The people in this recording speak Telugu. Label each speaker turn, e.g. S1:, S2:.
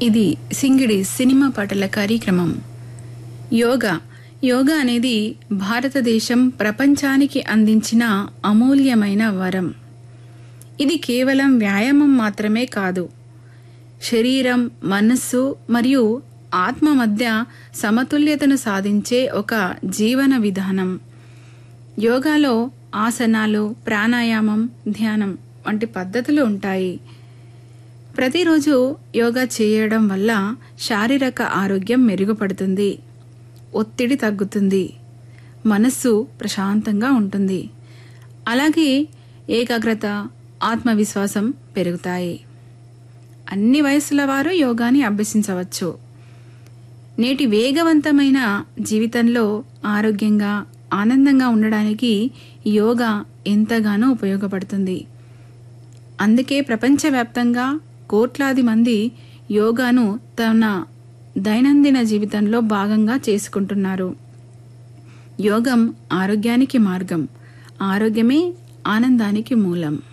S1: ఇది సింగిడి సినిమా పాటల కార్యక్రమం యోగా యోగా అనేది భారతదేశం ప్రపంచానికి అందించిన అమూల్యమైన వరం ఇది కేవలం వ్యాయామం మాత్రమే కాదు శరీరం మనస్సు మరియు ఆత్మ మధ్య సమతుల్యతను సాధించే ఒక జీవన విధానం యోగాలో ఆసనాలు ప్రాణాయామం ధ్యానం వంటి పద్ధతులు ఉంటాయి ప్రతిరోజు యోగా చేయడం వల్ల శారీరక ఆరోగ్యం మెరుగుపడుతుంది ఒత్తిడి తగ్గుతుంది మనస్సు ప్రశాంతంగా ఉంటుంది అలాగే ఏకాగ్రత ఆత్మవిశ్వాసం పెరుగుతాయి అన్ని వయసుల వారు యోగాని అభ్యసించవచ్చు నేటి వేగవంతమైన జీవితంలో ఆరోగ్యంగా ఆనందంగా ఉండడానికి యోగా ఎంతగానో ఉపయోగపడుతుంది అందుకే ప్రపంచవ్యాప్తంగా కోట్లాది మంది యోగాను తన దైనందిన జీవితంలో భాగంగా చేసుకుంటున్నారు యోగం ఆరోగ్యానికి మార్గం ఆరోగ్యమే ఆనందానికి మూలం